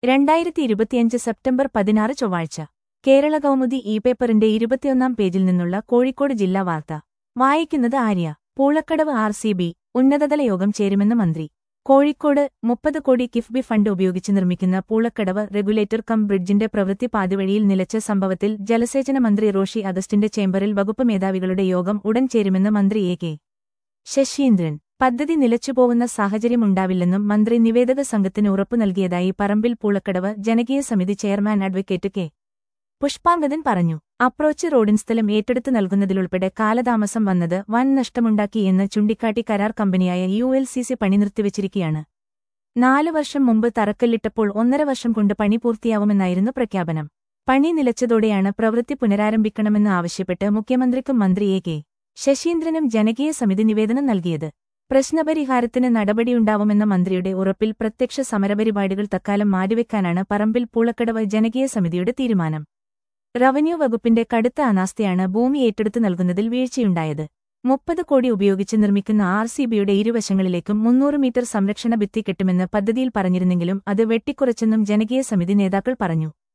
രണ്ടായിരത്തി ഇരുപത്തിയഞ്ച് സെപ്റ്റംബർ പതിനാറ് ചൊവ്വാഴ്ച കേരള കൗമുദി ഇ പേപ്പറിന്റെ ഇരുപത്തിയൊന്നാം പേജിൽ നിന്നുള്ള കോഴിക്കോട് ജില്ലാ വാർത്ത വായിക്കുന്നത് Arya Poolakkadavu R C B ഉന്നതതല യോഗം ചേരുമെന്ന് മന്ത്രി കോഴിക്കോട് മുപ്പത് കോടി കിഫ്ബി ഫണ്ട് ഉപയോഗിച്ച് നിർമ്മിക്കുന്ന പൂളക്കടവ് റെഗുലേറ്റർ കം ബ്രിഡ്ജിന്റെ പ്രവൃത്തി പാതിവഴിയിൽ നിലച്ച സംഭവത്തിൽ ജലസേചന മന്ത്രി റോഷി അഗസ്റ്റിന്റെ ചേംബറിൽ വകുപ്പ് മേധാവികളുടെ യോഗം ഉടൻ ചേരുമെന്ന് മന്ത്രി എ കെ ശശീന്ദ്രൻ പദ്ധതി നിലച്ചുപോകുന്ന സാഹചര്യമുണ്ടാവില്ലെന്നും മന്ത്രി നിവേദക സംഘത്തിന് ഉറപ്പു നൽകിയതായി പറമ്പിൽ പൂളക്കടവ് ജനകീയ സമിതി ചെയർമാൻ അഡ്വക്കേറ്റ് കെ പുഷ്പാങ്കദൻ പറഞ്ഞു അപ്രോച്ച് റോഡിൻ സ്ഥലം ഏറ്റെടുത്തു നൽകുന്നതിലുൾപ്പെടെ കാലതാമസം വന്നത് വൻ നഷ്ടമുണ്ടാക്കി എന്ന് ചൂണ്ടിക്കാട്ടി കരാർ കമ്പനിയായ യു എൽ സി സി പണി നിർത്തിവച്ചിരിക്കുകയാണ് നാലു വർഷം മുമ്പ് തറക്കല്ലിട്ടപ്പോൾ ഒന്നര വർഷം കൊണ്ട് പണി പൂർത്തിയാവുമെന്നായിരുന്നു പ്രഖ്യാപനം പണി നിലച്ചതോടെയാണ് പ്രവൃത്തി പുനരാരംഭിക്കണമെന്ന് ആവശ്യപ്പെട്ട് മുഖ്യമന്ത്രിക്കും മന്ത്രി എ കെ ശശീന്ദ്രനും ജനകീയ സമിതി നിവേദനം നൽകിയത് പ്രശ്നപരിഹാരത്തിന് നടപടിയുണ്ടാവുമെന്ന മന്ത്രിയുടെ ഉറപ്പിൽ പ്രത്യക്ഷ സമരപരിപാടികൾ തക്കാലം മാറ്റിവെക്കാനാണ് പറമ്പിൽ പൂളക്കടവ് ജനകീയ സമിതിയുടെ തീരുമാനം റവന്യൂ വകുപ്പിന്റെ കടുത്ത അനാസ്ഥയാണ് ഭൂമി ഏറ്റെടുത്തു നൽകുന്നതിൽ വീഴ്ചയുണ്ടായത് മുപ്പത് കോടി ഉപയോഗിച്ച് നിർമ്മിക്കുന്ന ആർ സി ബിയുടെ ഇരുവശങ്ങളിലേക്കും മുന്നൂറ് മീറ്റർ സംരക്ഷണ ഭിത്തി കെട്ടുമെന്ന് പദ്ധതിയിൽ പറഞ്ഞിരുന്നെങ്കിലും അത് വെട്ടിക്കുറച്ചെന്നും ജനകീയ സമിതി നേതാക്കൾ പറഞ്ഞു